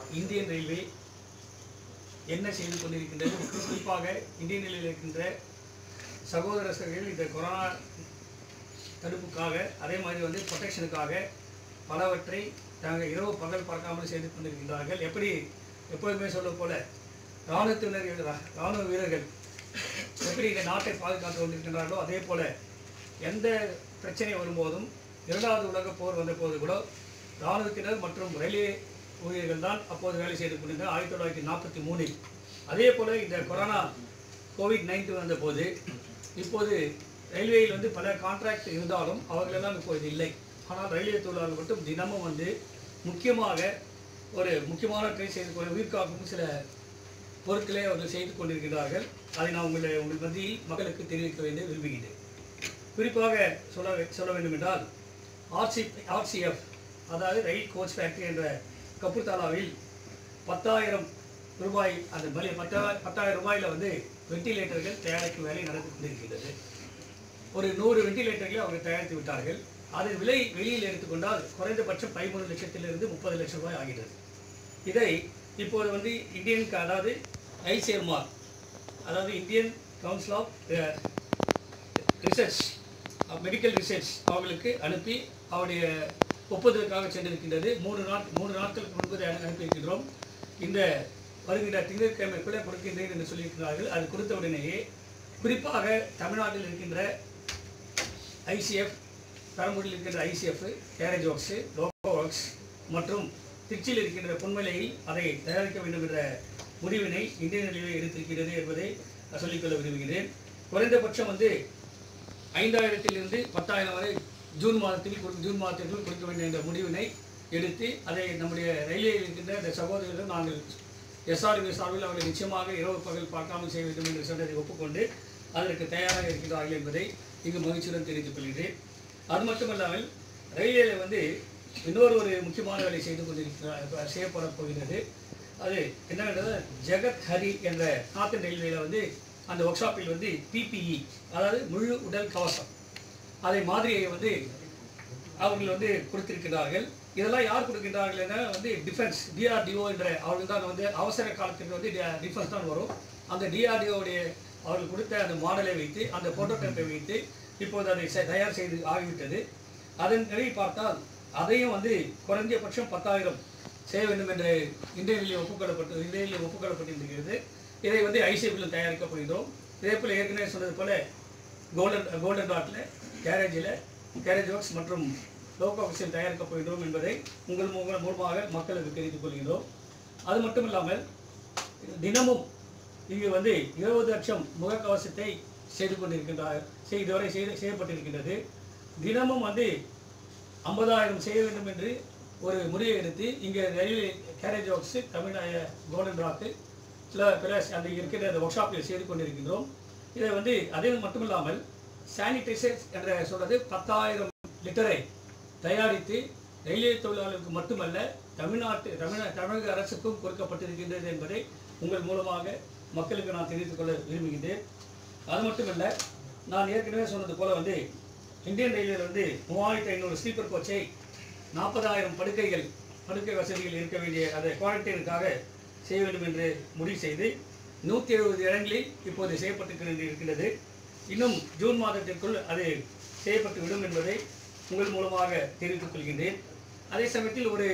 Indian railway என்ன செய்து கொண்டிருக்கின்றது குறிப்பாக இந்தியன் ரயில்வேயில் இருக்கின்ற சகோதரர்கள் இந்த கொரோனா தடுப்புக்காக அதே மாதிரி வந்து ப்ரொடெக்ஷனுக்காக பலவற்றை தாங்கள் இரவு பகல் பார்க்காமல் செய்து கொண்டிருக்கின்றார்கள் எப்படி எப்பொழுதுமே சொல்ல போல இராணுவத்தினர் இராணுவ வீரர்கள் எப்படி இந்த நாட்டை பாதுகாத்து கொண்டிருக்கின்றார்களோ அதே போல எந்த பிரச்சனை வரும்போதும் இரண்டாவது உலகப் போர் வந்தபோது கூட இராணுவத்தினர் மற்றும் ரயில்வே ஊழியர்கள் தான் அப்போது வேலை செய்து கொண்டிருந்தார் ஆயிரத்தி தொள்ளாயிரத்தி நாற்பத்தி மூணில் அதே போல இந்த கொரோனா கோவிட் நைன்டீன் வந்தபோது இப்போது ரயில்வேயில் வந்து பல கான்ட்ராக்ட் இருந்தாலும் அவர்களெல்லாம் இப்பொழுது இல்லை ஆனால் ரயில்வே தொழிலாளர்கள் மட்டும் தினமும் வந்து முக்கியமாக ஒரு முக்கியமான ட்ரெயின் செய்து கொண்டு உயிர்காக்கும் சில பொருட்களை அவர்கள் செய்து கொண்டிருக்கிறார்கள் அதை நான் உங்களை உங்கள் மத்தியில் மக்களுக்கு தெரிவிக்க வேண்டிய விரும்புகிறேன் குறிப்பாக சொல்ல வே- சொல்ல வேண்டும் என்றால் ஆர்சி ஆர்சிஎஃப் அதாவது ரயில் கோச் ஃபேக்டரி என்ற கப்புர்தாலாவில் பத்தாயிரம் ரூபாய் அந்த பலி பத்தாயிரம் பத்தாயிரம் ரூபாயில் வந்து வெண்டிலேட்டர்கள் தயாரிக்கும் வேலை நடந்து கொண்டிருக்கிறது ஒரு நூறு வெண்டிலேட்டர்களை அவர்கள் தயாரித்து விட்டார்கள் அதன் விலை வெளியில் எடுத்துக்கொண்டால் குறைந்தபட்சம் பதிமூணு லட்சத்திலிருந்து முப்பது லட்சம் ரூபாய் ஆகிறது இதை இப்போது வந்து இந்தியன் க- அதாவது ஐசிஎம்ஆர் அதாவது Indian council of research medical research அவங்களுக்கு அனுப்பி அவருடைய ஒப்புதலுக்காக சென்றிருக்கின்றது மூணு நாட் மூணு நாட்களுக்கு முன்பு அதை அனு- அனுப்பியிருக்கின்றோம் இந்த வருகின்ற திங்கட்கிழமைக்குள்ளே கொடுக்கின்றேன் என்று சொல்லியிருக்கிறார்கள் அது கொடுத்த உடனேயே குறிப்பாக தமிழ்நாட்டில் இருக்கின்ற ஐசிஎஃப் பெரம்பூரில் இருக்கின்ற I C F carriage works loco works மற்றும் திருச்சியில் இருக்கின்ற பொன்மலையில் அதை தயாரிக்க வேண்டும் என்ற முடிவினை இந்திய நிலையை எடுத்திருக்கிறது என்பதை நான் சொல்லிக்கொள்ள விரும்புகிறேன் குறைந்தபட்சம் வந்து ஐந்தாயிரத்திலிருந்து பத்தாயிரம் வரை ஜூன் மாதத்தில் கொடு- ஜூன் மாதத்திற்குள் கொடுக்க வேண்டிய என்ற முடிவினை எடுத்து அதை நம்முடைய ரயில்வேயில் இருக்கின்ற இந்த சகோதரர்கள் நாங்கள் எஸ்ஆர்பி சார்பில் அவர்கள் நிச்சயமாக இரவு பகல் பார்க்காமல் செய்ய வேண்டும் என்று சொன்னதை ஒப்புக்கொண்டு அதற்கு தயாராக இருக்கிறார்கள் என்பதை இங்கு மகிழ்ச்சியுடன் தெரிவித்துக் கொள்கிறேன் அது மட்டுமல்லாமல் ரயில்வேல வந்து இன்னொரு ஒரு முக்கியமான வேலை செய்து கொண்டிருக்கிறார் இப்ப செய்யப்பட போகிறது அது என்னவென்றது ஜெகத் ஹரி என்ற நார்த்தன் ரயில்வேல வந்து அந்த ஒர்க் ஷாப்பில் வந்து பிபிஇ அதாவது முழு உடல் கவசம் அதை மாதிரியை வந்து அவர்கள் வந்து கொடுத்திருக்கிறார்கள் இதெல்லாம் யார் கொடுக்கின்றார்கள் என வந்து டிஃபென்ஸ் டிஆர்டிஓ என்ற அவர்கள் தான் வந்து அவசர காலத்துக்கு வந்து டிஃபென்ஸ் தான் வரும் அந்த டிஆர்டிஓடைய அவர்கள் கொடுத்த அந்த மாடலை வைத்து அந்த புரோட்டோடைப்பை வைத்து இப்போது அதை செ- தயார் செய்து ஆகிவிட்டது அதன் நிலை பார்த்தால் அதையும் வந்து குறைந்தபட்சம் பத்தாயிரம் செய்ய வேண்டும் என்று இந்தியாவில் ஒப்புக்கொள்ளப்பட்டு இந்தியாவில் ஒப்புக்கொள்ளப்பட்டிருக்கிறது இதை வந்து ஐசிஎஃபிலும் தயாரிக்கப் போகிறோம் இதே போல் ஏற்கனவே சொன்னது போல கோல்டன் கோல்டன் டாட்டில் கேரேஜில் கேரேஜ் ஒர்க்ஸ் மற்றும் லோகோ ஆஃபீஸில் தயாரிக்கப் போகிறோம் என்பதை உங்கள் மூலம் மூலமாக மக்களுக்கு தெரிவித்துக் கொள்கிறோம் அது மட்டும் இல்லாமல் தினமும் இங்கு வந்து இருபது லட்சம் முகக்கவசத்தை செய்து கொண்டிருக்கின்றார் செய்- இதுவரை செய்து செய்யப்பட்டிருக்கின்றது தினமும் வந்து ஐம்பதாயிரம் செய்ய வேண்டும் என்று ஒரு முடிவை எடுத்து இங்கே railway carriage works Tamil Nadu golden rock சில பிற அந்த இருக்கிற அந்த ஒர்க் ஷாப்பில் செய்து கொண்டிருக்கின்றோம் இதை வந்து அதே மட்டுமில்லாமல் சானிடைசர் என்ற சொல்றது பத்தாயிரம் லிட்டரை தயாரித்து ரயில்வே தொழிலாளர்களுக்கு மட்டுமல்ல தமிழ்நாட்டு தமிழ தமிழக அரசுக்கும் கொடுக்கப்பட்டிருக்கின்றது என்பதை உங்கள் மூலமாக மக்களுக்கு நான் தெரிவித்துக் கொள்ள விரும்புகின்றேன் அது மட்டுமல்ல நான் ஏற்கனவே சொன்னது போல வந்து இந்தியன் ரயில்வே வந்து மூவாயிரத்தி ஐநூறு ஸ்லீப்பர் கோச்சை நாற்பதாயிரம் படுக்கைகள் படுக்கை வசதிகள் இருக்க வேண்டிய அதை குவாரண்டைனுக்காக செய்ய வேண்டும் என்று முடிவு செய்து நூற்றி எழுபது இடங்களில் இப்போது செய்யப்பட்டு இருக்கின்றது இன்னும் ஜூன் மாதத்திற்குள் அது செய்யப்பட்டு விடும் என்பதை உங்கள் மூலமாக தெரிவித்துக் கொள்கின்றேன் அதே சமயத்தில் ஒரு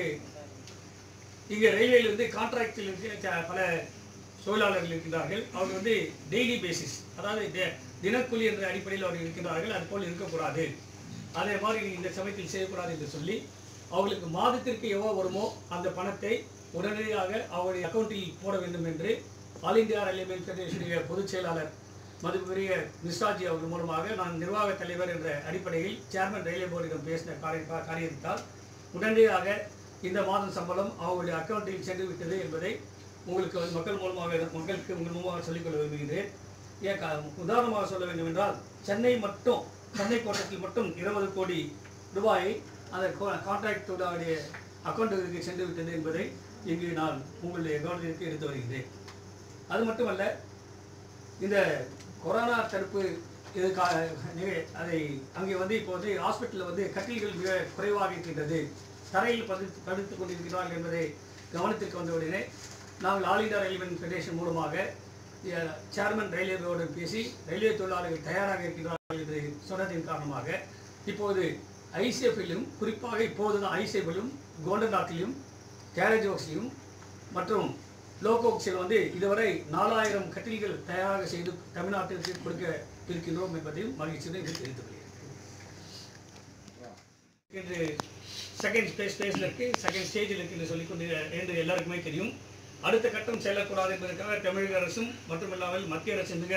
இங்கே ரயில்வேயில் வந்து கான்ட்ராக்டில் இருக்க பல தொழிலாளர்கள் இருக்கின்றார்கள் அவங்க வந்து டெய்லி பேசிஸ் அதாவது தி- தினக்கூலி என்ற அடிப்படையில் அவர்கள் இருக்கின்றார்கள் அதுபோல் இருக்கக்கூடாது அதே மாதிரி இந்த சமயத்தில் செய்யக்கூடாது என்று சொல்லி அவர்களுக்கு மாதத்திற்கு எவ்வளோ வருமோ அந்த பணத்தை உடனடியாக அவருடைய அக்கௌண்ட்டில் போட வேண்டும் என்று ஆல் இந்தியா ரயில்வே வெல்ஃபேடரேஷனுடைய பொதுச் செயலாளர் மதிப்புரிய மிஸ்ராஜி அவர்கள் மூலமாக நான் நிர்வாக தலைவர் என்ற அடிப்படையில் சேர்மன் ரயில்வே போர்டிடம் பேசின காரிய கா- காரியத்தால் உடனடியாக இந்த மாதம் சம்பளம் அவர்களுடைய அக்கௌண்ட்டில் சென்று விட்டது என்பதை உங்களுக்கு வந்து மக்கள் மூலமாக மக்களுக்கு உங்கள் மூலமாக சொல்லிக்கொள்ள விரும்புகிறேன் ஏன் கா- உதாரணமாக சொல்ல வேண்டும் என்றால் சென்னை மட்டும் சென்னை கோட்டத்தில் மட்டும் இருபது கோடி ரூபாயை அந்த கான்ட்ராக்ட் உடைய அக்கௌண்ட்டுக்கு சென்று விட்டது என்பதை இங்கு நான் உங்களுடைய கவனத்திற்கு எடுத்து வருகிறேன் அது மட்டுமல்ல இந்த கொரோனா தடுப்பு இதுக்காக நிக- அதை அங்கே வந்து இப்போ வந்து ஹாஸ்பிட்டலில் வந்து கட்டில்கள் மிக குறைவாக இருக்கின்றது தரையில் படுத்து படுத்துக் கொண்டிருக்கிறார்கள் என்பதை கவனத்திற்கு வந்தவுடனே நாங்கள் ஆல் இந்தியா ரயில்வே ஃபெடரேஷன் மூலமாக அஹ், சேர்மன் ரயில்வே போர்டு பேசி ரயில்வே தொழிலாளர்கள் தயாராக இருக்கின்றார்கள் என்று சொன்னதின் காரணமாக இப்போது ஐசிஎஃப்பிலும் குறிப்பாக இப்போது தான் ஐசிஎஃப்பிலும் கோல்டன் டாக்கிலும் கேரேஜ் ஒர்க்ஸ்லையும் மற்றும் லோகோக்ஸில் வந்து இதுவரை நாலாயிரம் கட்டில்கள் தயாராக செய்து தமிழ்நாட்டிற்கு கொடுக்க இருக்கின்றோம் என்பதையும் மகிழ்ச்சியுடன் இது தெரிவித்துக் கொள்கிறேன் இன்று செகண்ட் ஸ்டேஜ் ஸ்டேஜில் இருக்கு செகண்ட் ஸ்டேஜில் இருக்கு என்று சொல்லிக்கொண்டு என்று எல்லாருக்குமே தெரியும் அடுத்த கட்டம் செல்லக்கூடாது என்பதற்காக தமிழக அரசும் மட்டுமில்லாமல் மத்திய அரசு மிக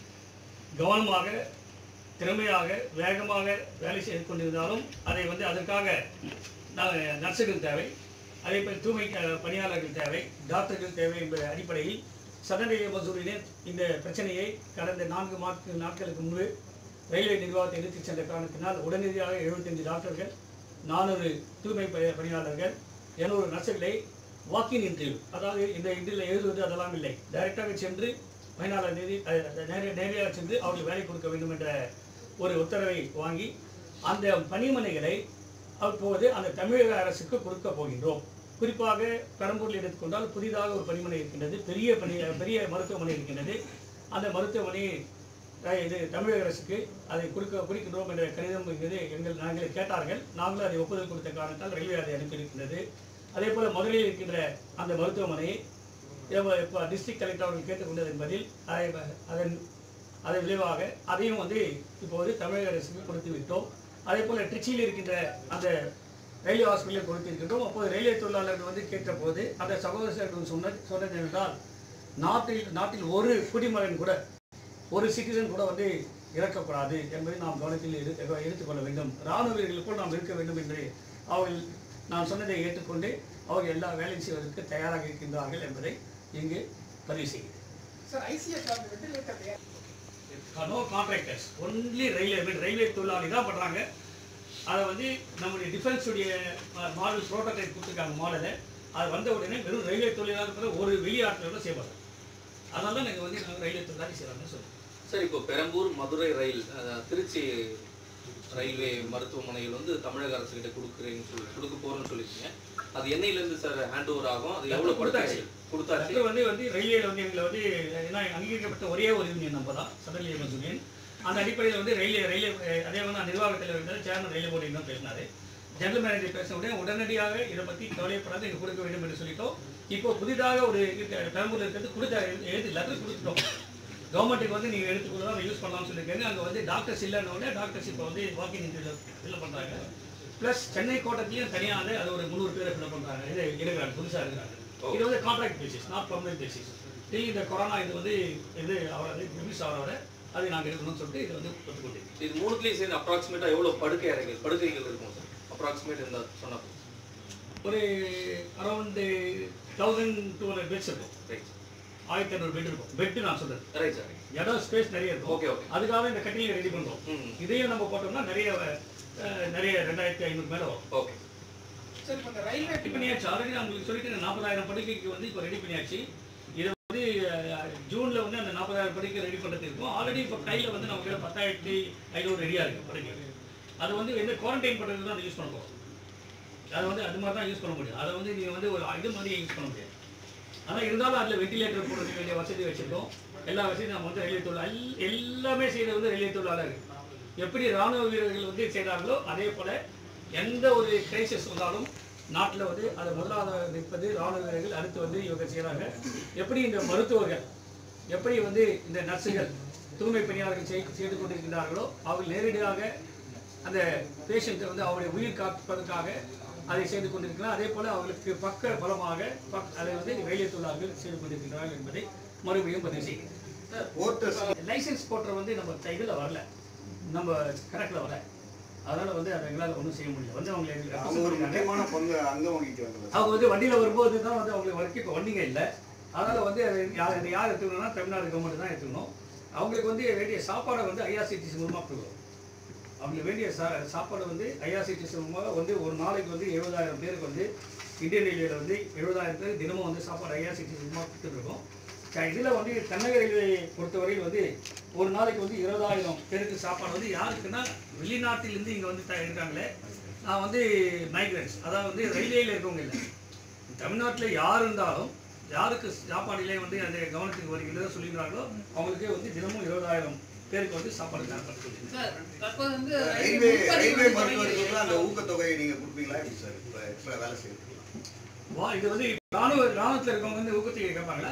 கவனமாக திறமையாக வேகமாக வேலை செய்து கொண்டிருந்தாலும் அதை வந்து அதற்காக நாங்கள் நர்சுகள் தேவை அதே போல் தூய்மை அஹ், பணியாளர்கள் தேவை டாக்டர்கள் தேவை என்ற அடிப்படையில் சதநிலை மசூரிலே இந்த பிரச்சனையை கடந்த நான்கு மாற்று நாட்களுக்கு முன்பு ரயில்வே நிர்வாகத்தை எடுத்துச் சென்ற காரணத்தினால் உடனடியாக 75 டாக்டர்கள் நானூறு தூய்மை ப- பணியாளர்கள் இருநூறு நர்சுகளை வாக்கின் இன்டர்வியூ அதாவது இந்த இன்டர்வியூல எழுதுவது அதெல்லாம் இல்லை டைரக்டாக சென்று பயனாளர் நேரி அஹ், நேரே நேரடியாக சென்று அவர்களுக்கு வேலை கொடுக்க வேண்டும் என்ற ஒரு உத்தரவை வாங்கி அந்த பணிமனைகளை அப்போது அந்த தமிழக அரசுக்கு கொடுக்க போகின்றோம் குறிப்பாக பெரம்பூரில் எடுத்துக்கொண்டால் புதிதாக ஒரு பணிமனை இருக்கின்றது பெரிய பணி பெரிய மருத்துவமனை இருக்கின்றது அந்த மருத்துவமனை அஹ், இது தமிழக அரசுக்கு அதை கொடுக்க குறிக்கின்றோம் என்ற கடிதம் இருக்கிறது எங்கள் நாங்கள் கேட்டார்கள் நாங்களும் அதை ஒப்புதல் கொடுத்த காரணத்தால் ரயில்வே அதை அனுப்பியிருக்கின்றது அதே போல மதுரையில் இருக்கின்ற அந்த மருத்துவமனையை இப்போ- இப்போ டிஸ்ட்ரிக்ட் கலெக்டர் அவர்கள் கேட்டுக்கொண்டது என்பதில் அதை அதன் அதன் விளைவாக அதையும் வந்து இப்போது தமிழக அரசுக்கு கொடுத்து விட்டோம் அதே போல் திருச்சியில் இருக்கின்ற அந்த ரயில்வே ஹாஸ்பிட்டலில் கொடுத்திருக்கின்றோம் அப்போது ரயில்வே தொழிலாளர்கள் வந்து கேட்டபோது அந்த சகோதரர்கள் சொன்ன சொன்னது என்றால் நாட்டில் நாட்டில் ஒரு குடிமகன் கூட ஒரு சிட்டிசன் கூட வந்து இறக்கக்கூடாது என்பதை நாம் கவனத்தில் எடு எடுத்துக்கொள்ள வேண்டும் இராணுவ வீரர்களுக்குள் நாம் இருக்க வேண்டும் என்று அவர்கள் நான் சொன்னதை ஏற்றுக்கொண்டு அவர்கள் எல்லா வேலையும் செய்வதற்கு தயாராக இருக்கின்றார்கள் என்பதை இங்கு பதிவு செய்கிறேன் சார் ஐசிஎஃப் அந்த ventilator no contractors only railway railway தொழிலாளி தான் பண்ணுறாங்க அதை வந்து நம்முடைய டிஃபென்ஸுடைய மாடல் ப்ரோட்டோடைப் கொடுத்துருக்காங்க மாடலை அது வந்த உடனே வெறும் ரயில்வே தொழிலாளர் ஒரு வெளியாட்களோட செய்வாங்க அதனால தான் நாங்கள் வந்து நாங்கள் ரயில்வே தொழிலாளி செய்கிறாங்கன்னு சொல்லுவோம் சார் இப்போ Perambur Madurai rail uh, Trichy railway மருத்துவமனையில் வந்து தமிழக அரசு கிட்ட கொடுக்குறேன்னு சொல்லி கொடுக்க போறேன்னு சொல்லிருக்கீங்க அது என்னையிலேருந்து சார் ஹேண்ட் ஓவர் ஆகும் அது எவ்வளவு கொடுத்தாச்சு. படுத்தாச்சு கொடுத்தாச்சு அடுத்து வந்து வந்து ரயில்வேல வந்து எங்களை வந்து ஏன்னா அங்கீகரிக்கப்பட்ட ஒரே ஒரு யூனியன் நம்ம தான் சதன் லேபர்ஸ் யூனியன் அந்த அடிப்படையில் வந்து ரயில்வே ரயில்வே அஹ், அதே வந்து நான் நிர்வாகத்தில் இருந்தால் சேர்மன் ரயில்வே போர்டு தான் பேசினாரு ஜெனரல் மேனேஜர் பேச உடனே உடனடியாக இதை பற்றி கவலைப்படாது எங்களுக்கு கொடுக்க வேண்டும் என்று சொல்லிட்டோம் இப்போ புதிதாக ஒரு இருக்க- பெரம்பூர்ல இருக்கிறது கொடுத்த எழுதி லெட்டர் கொடுத்துட்டோம் கவர்மெண்ட்டுக்கு வந்து நீங்கள் எடுத்துக்கொள்ள அதை யூஸ் பண்ணலாம்னு சொல்லியிருக்காங்க அங்கே வந்து டாக்டர்ஸ் இல்லைன்னு உடனே டாக்டர்ஸ் இப்போ வந்து வாக்கிங் இன்டர்வியூ ஃபில் பண்ணுறாங்க ப்ளஸ் சென்னை கோட்டத்துலையும் தனியாக அது ஒரு முந்நூறு பேரை ஃபில் பண்ணுறாங்க இது இருக்கிறாங்க புதுசாக இருக்கிறாங்க இது வந்து contract basis not permanent basis till இந்த கொரோனா இது வந்து இது அவர் ரிலீஸ் ஆகிறவர அதை நாங்கள் எடுக்கணும்னு சொல்லிட்டு இது வந்து ஒத்துக்கொண்டிருக்கோம் இது மூணுத்துலேயும் சேர்ந்து அப்ராக்சிமேட்டாக எவ்வளோ படுக்கை அறைகள் படுக்கைகள் இருக்கும் சார் அப்ராக்சிமேட் இருந்தால் சொன்னா போதும். ஒரு around thousand two hundred beds இருக்கும் ரைட் ஆயிரத்தி ஐநூறு பெட் இருக்கும் பெட்டு நான் சொல்றது ரைட் சார் இடம் ஸ்பேஸ் நிறைய இருக்கும் ஓகே ஓகே அதுக்காக இந்த கட்டிலை ரெடி பண்ணுறோம் ம் இதையும் நம்ம போட்டோம்னா நிறைய அஹ், நிறைய ரெண்டாயிரத்தி ஐநூறு மேலே வரும் ஓகே சார் இப்போ இந்த ரயில்வே ரெடி பண்ணியாச்சு ஆல்ரெடி நான் உங்களுக்கு சொல்லிட்டு நாற்பதாயிரம் படுக்கைக்கு வந்து இப்போ ரெடி பண்ணியாச்சு இதை வந்து அஹ், ஜூன்ல வந்து அந்த நாற்பதாயிரம் படுக்கை ரெடி பண்ணுறது இருக்கும் ஆல்ரெடி இப்போ கையில் வந்து நம்ம கிட்ட பத்தாயிரத்தி ஐநூறு ரெடியாக இருக்கு படுக்கை அது வந்து எந்த குவாரண்டைன் பண்ணுறதுக்கு தான் அதை யூஸ் பண்ண போகிறோம் அதை வந்து அது மாதிரி தான் யூஸ் பண்ண முடியும் அதை வந்து நீங்கள் வந்து ஒரு இது மாதிரி யூஸ் பண்ண முடியாது ஆனால் இருந்தாலும் அதில் வெண்டிலேட்டர் போடுறதுக்கு வேண்டிய வசதி வச்சுருக்கோம் எல்லா வசதியும் நம்ம வந்து ரயில்வே தொழில் எல்லாமே செய்கிறது வந்து ரயில்வே தொழிலாளர்கள் எப்படி ராணுவ வீரர்கள் வந்து செய்கிறார்களோ அதே போல் எந்த ஒரு கிரைசிஸ் வந்தாலும் நாட்டில் வந்து அதை முதலாவது நிற்பது ராணுவ வீரர்கள் அடுத்து வந்து இவங்க செய்கிறாங்க எப்படி இந்த மருத்துவர்கள் எப்படி வந்து இந்த நர்ஸுகள் தூய்மை பணியாளர்கள் செய் செய்து கொண்டிருக்கின்றார்களோ அவர்கள் நேரடியாக அந்த பேஷண்ட்டை வந்து அவருடைய உயிர் காப்பதற்காக அதை செய்து கொண்டிருக்கிறார் அதே போல அவர்களுக்கு பக்க பலமாக பக் அதை வந்து ரயில்வே தொழிலாளர்கள் செய்து கொண்டிருக்கிறார்கள் என்பதை மறுபடியும் பதிவு செய்கிறேன் லைசன்ஸ் போட்டுற வந்து நம்ம இதில் வரல நம்ம கணக்கில் வரல அதனால வந்து அதை எங்களால் ஒன்றும் செய்ய முடியல வந்து அவங்க எங்களுக்கு அவங்க ஒரு முக்கியமான பங்கு அங்க வாங்கிட்டு வந்தது அவங்க வந்து வண்டியில் வரும்போது தான் வந்து அவங்களுக்கு வரைக்கும் இப்போ வண்டிங்க இல்லை அதனால வந்து அதை யார் அதை யார் எடுத்துக்கணும்னா தமிழ்நாடு கவர்மெண்ட் தான் எடுத்துக்கணும் அவங்களுக்கு வந்து வேண்டிய சாப்பாடை வந்து ஐஆர்சிடிசி மூலமாக கொடுக்குறோம் அவங்களுக்கு வேண்டிய சா சாப்பாடு வந்து ஐஆர்சிடிசி மூலமாக வந்து ஒரு நாளைக்கு வந்து எழுபதாயிரம் பேருக்கு வந்து இந்தியன் ரயில்வேல வந்து எழுபதாயிரம் பேர் தினமும் வந்து சாப்பாடு ஐஆர்சிடிசி மூலமாக கொடுத்துட்ருக்கோம் இதில் வந்து தென்னக ரயில்வே பொறுத்தவரையில் வந்து ஒரு நாளைக்கு வந்து இருபதாயிரம் பேருக்கு சாப்பாடு வந்து யாருக்குன்னா வெளிநாட்டிலேருந்து இங்கே வந்து த- இருக்காங்களே நான் வந்து மைக்ரன்ஸ் அதாவது வந்து ரயில்வேல இருக்கவங்க இல்லை தமிழ்நாட்டில் யார் இருந்தாலும் யாருக்கு சாப்பாடிலே வந்து அந்த கவனத்துக்கு வருகிறதோ சொல்லுகிறார்களோ அவங்களுக்கே வந்து தினமும் இருபதாயிரம் பேருக்கு வந்து சாப்பாடு தரப்பட்டு சொல்லியிருக்காங்க. சார் தற்போது வந்து ரயில்வே ரயில்வே முன்பதிவு மருத்துவர்களுக்கு அந்த ஊக்கத்தொகையை நீங்க கொடுப்பீங்களா எப்படி சார் இப்போ எக்ஸ்ட்ரா வேலை செய்யுங்க வா இது வந்து ராணுவ ராணுவத்தில் இருக்கவங்க வந்து ஊக்கத்தொகை கேட்பாங்களா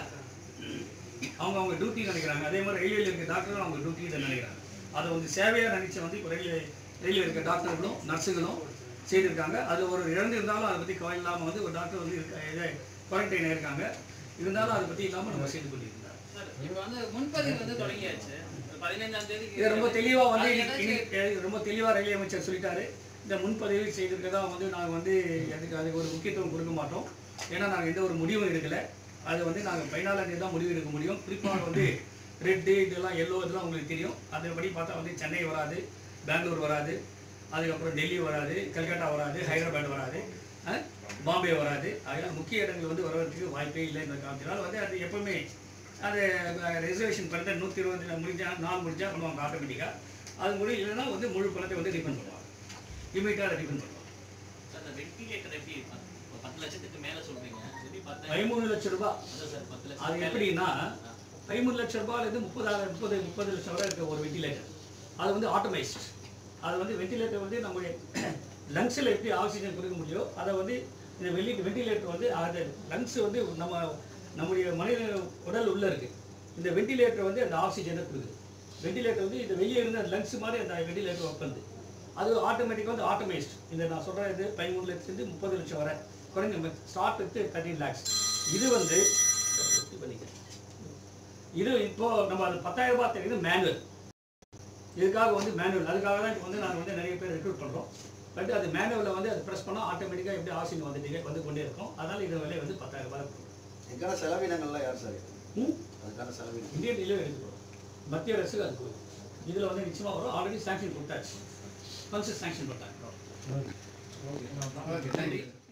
அவங்க அவங்க டியூட்டி நினைக்கிறாங்க அதே மாதிரி ரயில்வேல இருக்க டாக்டரும் அவங்க டியூட்டி தான் நினைக்கிறாங்க அதை வந்து சேவையாக நினைச்சு வந்து இப்போ ரயில்வே ரயில்வே இருக்க டாக்டர்களும் நர்ஸுகளும் செய்திருக்காங்க அது ஒரு இழந்து இருந்தாலும் அதை பற்றி கவலை இல்லாமல் வந்து ஒரு டாக்டர் வந்து இருக்க குவாரண்டைன் இருக்காங்க இருந்தாலும் அதை பற்றி இல்லாமல் நம்ம செய்து கொண்டிருக்கிறாங்க சார், இப்ப வந்து முன்பதிவு வந்து தொடங்கியாச்சு பதினைஞ்சாம் தேதி இதை ரொம்ப தெளிவாக வந்து அது இன்னைக்கு- ஏதாச்சும் இன்னைக்கு ரொம்ப தெளிவாக ரயில்வே அமைச்சர் சொல்லிட்டாரு இந்த முன்பதிவு செய்திருக்கதா வந்து நாங்கள் வந்து அதுக்கு அதுக்கு ஒரு முக்கியத்துவம் கொடுக்க மாட்டோம் ஏன்னா நாங்கள் எந்த ஒரு முடிவும் எடுக்கலை அது வந்து நாங்கள் பதினாலாம் தான் முடிவு எடுக்க முடியும் குறிப்பாக வந்து ரெட்டு இதெல்லாம் எல்லோ இதெல்லாம் உங்களுக்கு தெரியும் அதன்படி பார்த்தா வந்து சென்னை வராது பெங்களூர் வராது அதுக்கப்புறம் டெல்லி வராது கல்கட்டா வராது ஹைதராபாத் வராது அஹ், பாம்பே வராது அதெல்லாம் முக்கிய இடங்கள் வந்து வர்றதுக்கு வாய்ப்பே இல்லை இந்த காலத்தினால் வந்து அது எப்பவுமே அது ரிசர்வேஷன் பண்ணுறது நூற்றி இருபது முடிஞ்சா நாள் முடிஞ்சா பண்ணுவாங்க ஆட்டோமேட்டிக்காக அது முடியும் இல்லைன்னா வந்து முழு பணத்தை வந்து ரீஃபண்ட் பண்ணுவாங்க இமீடியட்டாக ரீஃபண்ட் பண்ணுவாங்க சார் அந்த வெண்டிலேட்டர் எப்படி பத்து- இப்போ பத்து லட்சத்துக்கு மேல சொல்றீங்க எப்படி பத்து பதிமூணு லட்சம் ரூபாய் அதான் சார் பத்து அது லட்சம் எப்படின்னா பதிமூணு லட்சம் ரூபாயிலேருந்து முப்பதாயிரம் முப்பது முப்பது லட்சம் வரை இருக்க ஒரு வெண்டிலேட்டர் அது வந்து ஆட்டோமைஸ்ட் அது வந்து வெண்டிலேட்டர் வந்து நம்முடைய லங்ஸில் எப்படி ஆக்சிஜன் கொடுக்க முடியும் அதை வந்து இந்த வெள்ளி வெண்டிலேட்டர் வந்து அது லங்ஸ் வந்து நம்ம நம்முடைய மனித உடல் உள்ள இருக்கு இந்த வெண்டிலேட்டர் வந்து அந்த ஆக்சிஜனை கொடுக்குது வெண்டிலேட்டர் வந்து இந்த வெளியே இருந்த லங்ஸ் மாதிரி அந்த வெண்டிலேட்டர் ஒர்க் பண்ணுது அது ஆட்டோமேட்டிக்காக வந்து ஆட்டோமைஸ்ட் இந்த நான் சொல்கிற இது பதிமூணு லட்சத்துலேருந்து முப்பது லட்சம் வரை குறைஞ்ச ஸ்டார்ட் வித் தேர்ட்டின் லேக்ஸ் இது வந்து இப்படி பண்ணிக்கிறேன். இது இப்போ நம்ம அது பத்தாயிரம் ரூபாய் தெரியுது மேனுவல் இதுக்காக வந்து மேனுவல் அதுக்காக தான் இப்போ வந்து நாங்கள் வந்து நிறைய பேர் ரெக்ரூட் பண்ணுறோம் பட் அது மேனுவலில் வந்து அது ப்ரெஸ் பண்ணால் ஆட்டோமேட்டிக்காக எப்படி ஆக்சிஜன் வந்துட்டீங்க வந்து கொண்டே இருக்கும் அதனால் இது விலை வந்து பத்தாயிரம் ரூபாய் கொடுக்கும். இதுக்கான செலவினங்கள்லாம் யார் சார் ம் அதுக்கான செலவினம் இந்தியன் ரயில்வே எடுத்துக்கிறோம் மத்திய அரசு அது இதில் வந்து நிச்சயமாக வரும் ஆல்ரெடி சாங்ஷன் கொடுத்தாச்சு ஃபண்ட்ஸ் சாங்ஷன் பண்ணிட்டாங்க ஓகே நன்றி